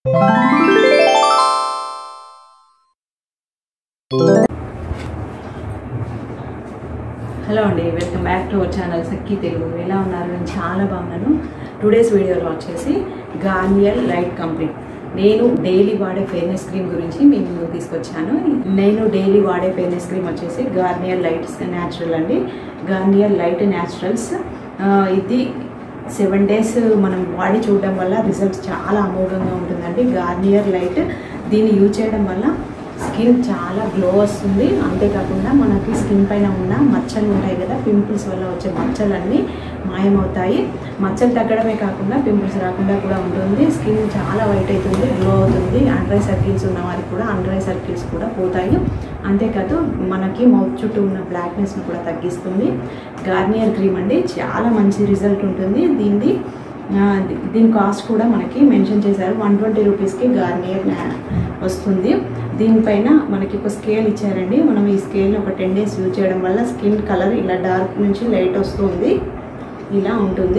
Hello అండి welcome back to our channel Sakki Telugu ఎలా ఉన్నారు నేను చాలా బాగున్నాను టుడేస్ వీడియోలో వచ్చేసి గార్నియర్ లైట్ కంప్లీట్ నేను డైలీ వాడే ఫేర్నెస్ క్రీమ్ గురించి మీ ముందుకు తీసుకొచ్చాను నేను డైలీ వాడే ఫేర్నెస్ క్రీమ్ వచ్చేసి గార్నియర్ లైట్ న్యాచురల్ అండి గార్నియర్ లైట్ న్యాచురల్స్ ఇది సెవెన్ డేస్ మనం వాడి చూడడం వల్ల రిజల్ట్స్ చాలా అమోఘంగా ఉంటుందండి గార్నియర్ లైట్ దీన్ని యూజ్ చేయడం వల్ల స్కిన్ చాలా గ్లో వస్తుంది అంతేకాకుండా మనకి స్కిన్ పైన ఉన్న మచ్చలు ఉంటాయి కదా పింపుల్స్ వల్ల వచ్చే మచ్చలన్నీ మాయమవుతాయి మచ్చలు తగ్గడమే కాకుండా పింపుల్స్ రాకుండా కూడా ఉంటుంది స్కిన్ చాలా వైట్ అవుతుంది గ్లో అవుతుంది అండ్రై సర్కిల్స్ ఉన్న వారికి కూడా అండ్రై సర్కిల్స్ కూడా పోతాయి అంతేకాదు మనకి మౌత్ చుట్టూ ఉన్న బ్లాక్నెస్ని కూడా తగ్గిస్తుంది గార్నియర్ క్రీమ్ అండి చాలా మంచి రిజల్ట్ ఉంటుంది దీన్ని ఆ, దీ- దీని కాస్ట్ కూడా మనకి మెన్షన్ చేశారు వన్ ట్వంటీ రూపీస్కి గార్నియర్ వస్తుంది దీనిపైన మనకి ఒక స్కేల్ ఇచ్చారండి మనం ఈ స్కేల్ని ఒక టెన్ డేస్ యూజ్ చేయడం వల్ల స్కిన్ కలర్ ఇలా డార్క్ నుంచి లైట్ వస్తుంది ఇలా ఉంటుంది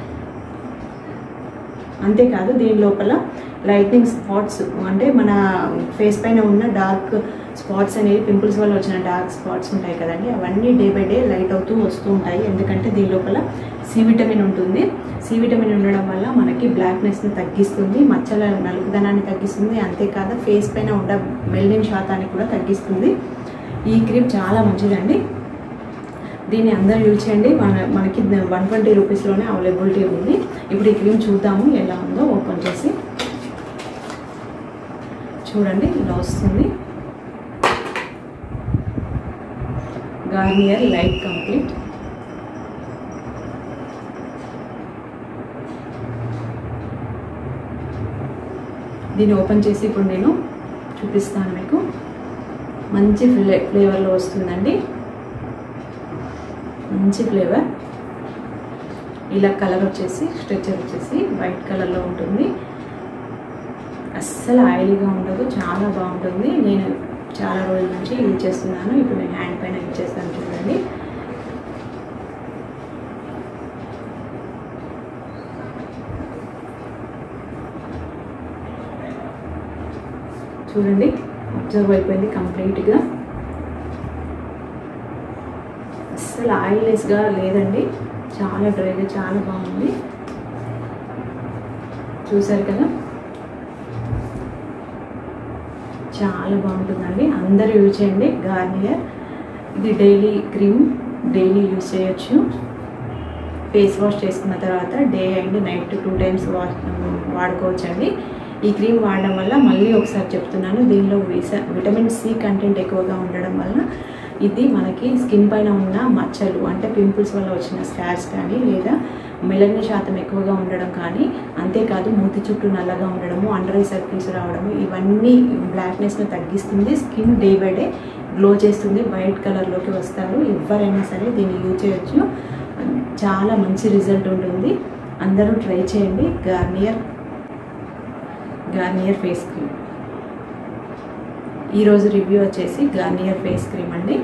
అంతేకాదు దీని లోపల లైటింగ్ స్పాట్స్ అంటే మన ఫేస్ పైన ఉన్న డార్క్ స్పాట్స్ అనేవి పింపుల్స్ వల్ల వచ్చిన డార్క్ స్పాట్స్ ఉంటాయి కదండి అవన్నీ డే బై డే లైట్ అవుతూ వస్తూ ఉంటాయి ఎందుకంటే దీని లోపల సి విటమిన్ ఉంటుంది సి విటమిన్ ఉండడం వల్ల మనకి బ్లాక్నెస్ని తగ్గిస్తుంది మచ్చల నలుపుదనాన్ని తగ్గిస్తుంది అంతేకాదు ఫేస్ పైన ఉన్న మెల్లిన్ శాతాన్ని కూడా తగ్గిస్తుంది ఈ క్రీమ్ చాలా మంచిదండి దీన్ని అందరూ యూజ్ చేయండి మన మనకి వన్ ట్వంటీ రూపీస్లోనే అవైలబిలిటీ ఉంది ఇప్పుడు ఈ క్రీమ్ చూద్దాము ఎలా ఉందో ఓపెన్ చేసి చూడండి ఇలా వస్తుంది గార్నియర్ లైట్ కంప్లీట్ దీన్ని ఓపెన్ చేసి ఇప్పుడు నేను చూపిస్తాను మీకు మంచి ఫ్లే ఫ్లేవర్లో వస్తుందండి మంచి ఫ్లేవర్ ఇలా కలర్ వచ్చేసి స్ట్రెచర్ వచ్చేసి వైట్ కలర్లో ఉంటుంది అస్సలు ఆయిలీగా ఉండదు చాలా బాగుంటుంది నేను చాలా రోజుల నుంచి యూజ్ చేస్తున్నాను ఇప్పుడు నేను హ్యాండ్ పైన యూజ్ చేస్తాను చూడండి చూడండి అబ్జర్వ్ అయిపోయింది కంప్లీట్గా అస్సలు ఆయిల్లెస్గా లేదండి చాలా డ్రైగా చాలా బాగుంది చూసారు కదా చాలా బాగుంటుందండి అందరూ యూజ్ చేయండి గార్నియర్ ఇది డైలీ క్రీమ్ డైలీ యూజ్ చేయొచ్చు ఫేస్ వాష్ చేసుకున్న తర్వాత day and night two times wash వాడుకోవచ్చండి ఈ క్రీమ్ వాడడం వల్ల మళ్ళీ ఒకసారి చెప్తున్నాను దీనిలో విస- విటమిన్ సి కంటెంట్ ఎక్కువగా ఉండడం వల్ల ఇది మనకి స్కిన్ పైన ఉన్న మచ్చలు అంటే పింపుల్స్ వల్ల వచ్చిన స్కార్స్ కానీ లేదా మెలనిన్ శాతం ఎక్కువగా ఉండడం కానీ అంతేకాదు మూతి చుట్టూ నల్లగా ఉండడము అండర్ ఐ సర్కిల్స్ రావడము ఇవన్నీ బ్లాక్నెస్ని తగ్గిస్తుంది skin day by day glow చేస్తుంది వైట్ కలర్లోకి వస్తారు ఎవరైనా సరే దీన్ని యూజ్ చేయొచ్చు చాలా మంచి రిజల్ట్ ఉంటుంది అందరూ ట్రై చేయండి గార్నియర్ గార్నియర్ ఫేస్ క్రీమ్ ఈరోజు రివ్యూ వచ్చేసి గార్నియర్ ఫేస్ క్రీమ్ అండి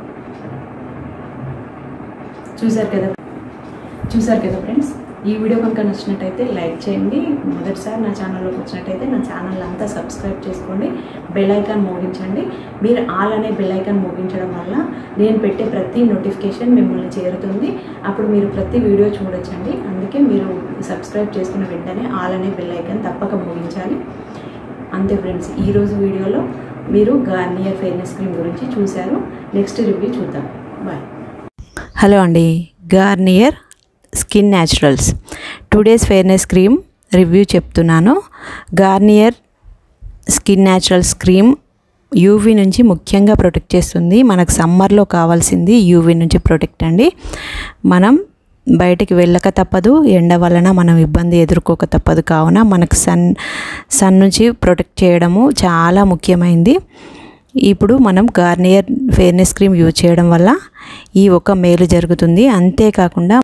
చూసారు కదా చూసారు కదా ఫ్రెండ్స్ ఈ వీడియో కనుక నచ్చినట్టయితే లైక్ చేయండి మొదటిసారి నా ఛానల్లోకి వచ్చినట్టయితే నా ఛానల్ అంతా సబ్స్క్రైబ్ చేసుకోండి బెల్ ఐకాన్ మోగించండి మీరు ఆల్ అనే బెల్ ఐకాన్ మోగించడం వల్ల నేను పెట్టే ప్రతి నోటిఫికేషన్ మిమ్మల్ని చేరుతుంది అప్పుడు మీరు ప్రతి వీడియో చూడొచ్చండి అందుకే మీరు సబ్స్క్రైబ్ చేసుకున్న వెంటనే ఆల్ అనే బెల్ ఐకాన్ తప్పక మోగించాలి అంతే ఫ్రెండ్స్ ఈరోజు వీడియోలో మీరు గార్నియర్ ఫేర్నెస్ క్రీమ్ గురించి చూశారు నెక్స్ట్ రివ్యూ చూద్దాం బాయ్ హలో అండి Garnier skin naturals two days fairness cream review చెప్తున్నాను Garnier skin naturals cream UV నుంచి ముఖ్యంగా ప్రొటెక్ట్ చేస్తుంది మనకు సమ్మర్లో కావాల్సింది యూవీ నుంచి ప్రొటెక్ట్ అండి మనం బయటికి వెళ్ళక తప్పదు ఎండ వలన మనం ఇబ్బంది ఎదుర్కోక తప్పదు కావున మనకు సన్ సన్ నుంచి ప్రొటెక్ట్ చేయడము చాలా ముఖ్యమైంది ఇప్పుడు మనం గార్నియర్ ఫేర్నెస్ క్రీమ్ యూజ్ చేయడం వల్ల ఈ ఒక మేలు జరుగుతుంది అంతేకాకుండా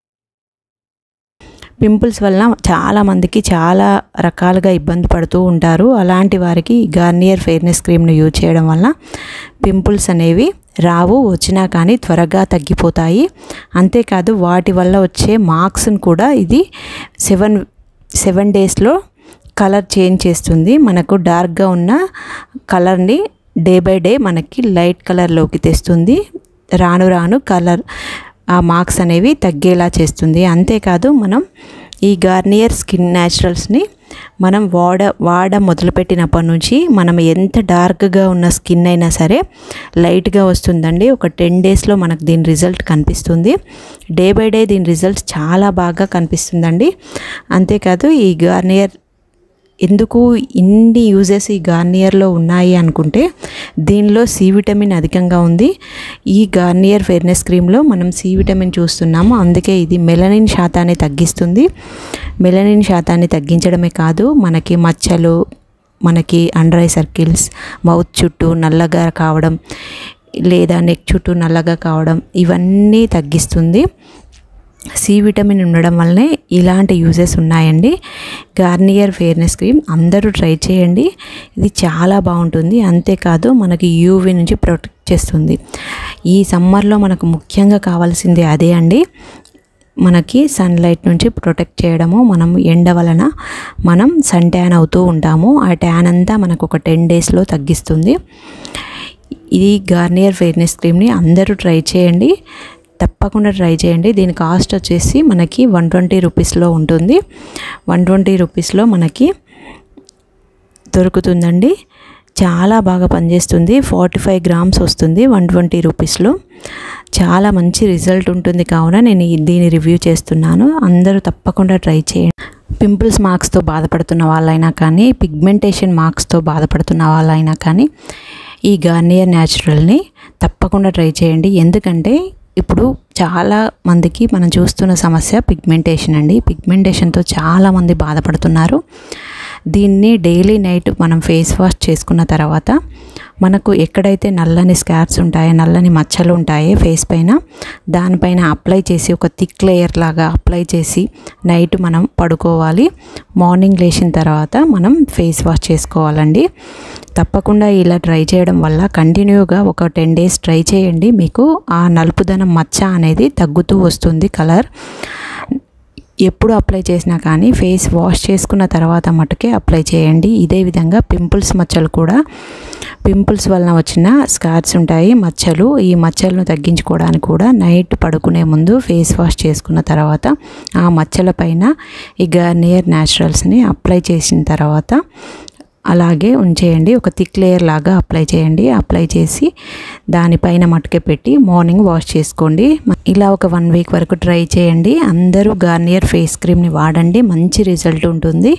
పింపుల్స్ వల్ల చాలామందికి చాలా రకాలుగా ఇబ్బంది పడుతూ ఉంటారు అలాంటి వారికి గార్నియర్ ఫెయిర్నెస్ క్రీమ్ను యూజ్ చేయడం వల్ల పింపుల్స్ అనేవి రావు వచ్చినా కానీ త్వరగా తగ్గిపోతాయి అంతేకాదు వాటి వల్ల వచ్చే మార్క్స్ని కూడా ఇది సెవెన్ సెవెన్ డేస్లో కలర్ చేంజ్ చేస్తుంది మనకు డార్క్గా ఉన్న కలర్ని డే బై డే మనకి లైట్ కలర్లోకి తెస్తుంది రాను రాను కలర్ ఆ మార్క్స్ అనేవి తగ్గేలా చేస్తుంది అంతేకాదు మనం ఈ గార్నియర్ స్కిన్ న్యాచురల్స్ని మనం వాడ వాడ మొదలుపెట్టినప్పటి నుంచి మనం ఎంత డార్క్గా ఉన్న స్కిన్ అయినా సరే లైట్గా వస్తుందండి ఒక టెన్ డేస్లో మనకు దీని రిజల్ట్ కనిపిస్తుంది డే బై డే దీని రిజల్ట్ చాలా బాగా కనిపిస్తుందండి అంతేకాదు ఈ గార్నియర్ ఎందుకు ఇన్ని యూజెస్ ఈ గార్నియర్లో ఉన్నాయి అనుకుంటే దీనిలో సి విటమిన్ అధికంగా ఉంది ఈ గార్నియర్ ఫెయిర్నెస్ క్రీమ్లో మనం సి విటమిన్ చూస్తున్నాము అందుకే ఇది మెలనిన్ శాతాన్ని తగ్గిస్తుంది మెలనిన్ శాతాన్ని తగ్గించడమే కాదు మనకి మచ్చలు మనకి అండర్ ఐ సర్కిల్స్ మౌత్ చుట్టూ నల్లగా కావడం లేదా నెక్ చుట్టూ నల్లగా కావడం ఇవన్నీ తగ్గిస్తుంది సి విటమిన్ ఉండడం వల్లనే ఇలాంటి యూజెస్ ఉన్నాయండి గార్నియర్ ఫెయిర్నెస్ క్రీమ్ అందరూ ట్రై చేయండి ఇది చాలా బాగుంటుంది అంతేకాదు మనకి యూవీ నుంచి ప్రొటెక్ట్ చేస్తుంది ఈ సమ్మర్లో మనకు ముఖ్యంగా కావాల్సింది అదే అండి మనకి సన్లైట్ నుంచి ప్రొటెక్ట్ చేయడము మనం ఎండ వలన మనం సన్ ట్యాన్ అవుతూ ఉంటాము ఆ ట్యాన్ అంతా మనకు ఒక టెన్ డేస్లో తగ్గిస్తుంది ఇది గార్నియర్ ఫెయిర్నెస్ క్రీమ్ని అందరూ ట్రై చేయండి తప్పకుండా ట్రై చేయండి దీని కాస్ట్ వచ్చేసి మనకి వన్ ట్వంటీ రూపీస్లో ఉంటుంది వన్ ట్వంటీ రూపీస్లో మనకి దొరుకుతుందండి చాలా బాగా పనిచేస్తుంది ఫార్టీ ఫైవ్ గ్రామ్స్ వస్తుంది వన్ ట్వంటీ రూపీస్లో చాలా మంచి రిజల్ట్ ఉంటుంది కావున నేను దీని రివ్యూ చేస్తున్నాను అందరూ తప్పకుండా ట్రై చేయండి పింపుల్స్ మార్క్స్తో బాధపడుతున్న వాళ్ళైనా కానీ పిగ్మెంటేషన్ మార్క్స్తో బాధపడుతున్న వాళ్ళైనా కానీ ఈ గార్నియర్ న్యాచురల్ని తప్పకుండా ట్రై చేయండి ఎందుకంటే ఇప్పుడు చాలా మందికి మనం చూస్తున్న సమస్య పిగ్మెంటేషన్ అండి పిగ్మెంటేషన్తో చాలామంది బాధపడుతున్నారు దీన్ని డైలీ నైట్ మనం ఫేస్ వాష్ చేసుకున్న తర్వాత మనకు ఎక్కడైతే నల్లని స్కార్స్ ఉంటాయో నల్లని మచ్చలు ఉంటాయో ఫేస్ పైన దానిపైన అప్లై చేసి ఒక థిక్ లేయర్ లాగా అప్లై చేసి నైట్ మనం పడుకోవాలి మార్నింగ్ లేచిన తర్వాత మనం ఫేస్ వాష్ చేసుకోవాలండి తప్పకుండా ఇలా ట్రై చేయడం వల్ల కంటిన్యూగా ఒక టెన్ డేస్ ట్రై చేయండి మీకు ఆ నలుపుదనం మచ్చ అనేది తగ్గుతూ వస్తుంది కలర్ ఎప్పుడు అప్లై చేసినా కానీ ఫేస్ వాష్ చేసుకున్న తర్వాత మటుకే అప్లై చేయండి ఇదే విధంగా పింపుల్స్ మచ్చలు కూడా పింపుల్స్ వలన వచ్చిన స్కార్స్ ఉంటాయి మచ్చలు ఈ మచ్చలను తగ్గించుకోవడానికి కూడా నైట్ పడుకునే ముందు ఫేస్ వాష్ చేసుకున్న తర్వాత ఆ మచ్చల పైన ఈ గార్నియర్ న్యాచురల్స్ని అప్లై చేసిన తర్వాత అలాగే ఉంచేయండి ఒక థిక్ లేయర్ లాగా అప్లై చేయండి అప్లై చేసి దానిపైన మటుకే పెట్టి మార్నింగ్ వాష్ చేసుకోండి ఇలా ఒక వన్ వీక్ వరకు ట్రై చేయండి అందరూ గార్నియర్ ఫేస్ క్రీమ్ని వాడండి మంచి రిజల్ట్ ఉంటుంది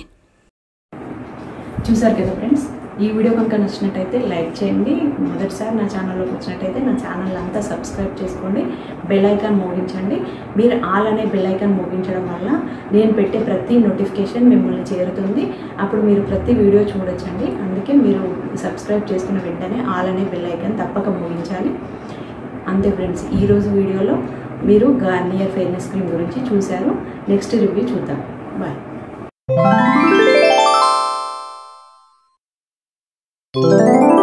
చూసారు కదా ఫ్రెండ్స్ ఈ వీడియో కనుక నచ్చినట్టయితే లైక్ చేయండి మొదటిసారి నా ఛానల్లోకి వచ్చినట్టయితే నా ఛానల్ అంతా సబ్స్క్రైబ్ చేసుకోండి బెల్ ఐకాన్ మోగించండి మీరు ఆల్ అనే బెల్ ఐకాన్ మోగించడం వల్ల నేను పెట్టే ప్రతి నోటిఫికేషన్ మిమ్మల్ని చేరుతుంది అప్పుడు మీరు ప్రతి వీడియో చూడొచ్చండి అందుకే మీరు సబ్స్క్రైబ్ చేసుకున్న వెంటనే ఆల్ అనే బెల్ ఐకాన్ తప్పక మోగించాలి అంతే ఫ్రెండ్స్ ఈరోజు వీడియోలో మీరు గార్నియర్ ఫెయిర్నెస్ క్రీమ్ గురించి చూశారు నెక్స్ట్ రివ్యూ చూద్దాం బాయ్ Thank you.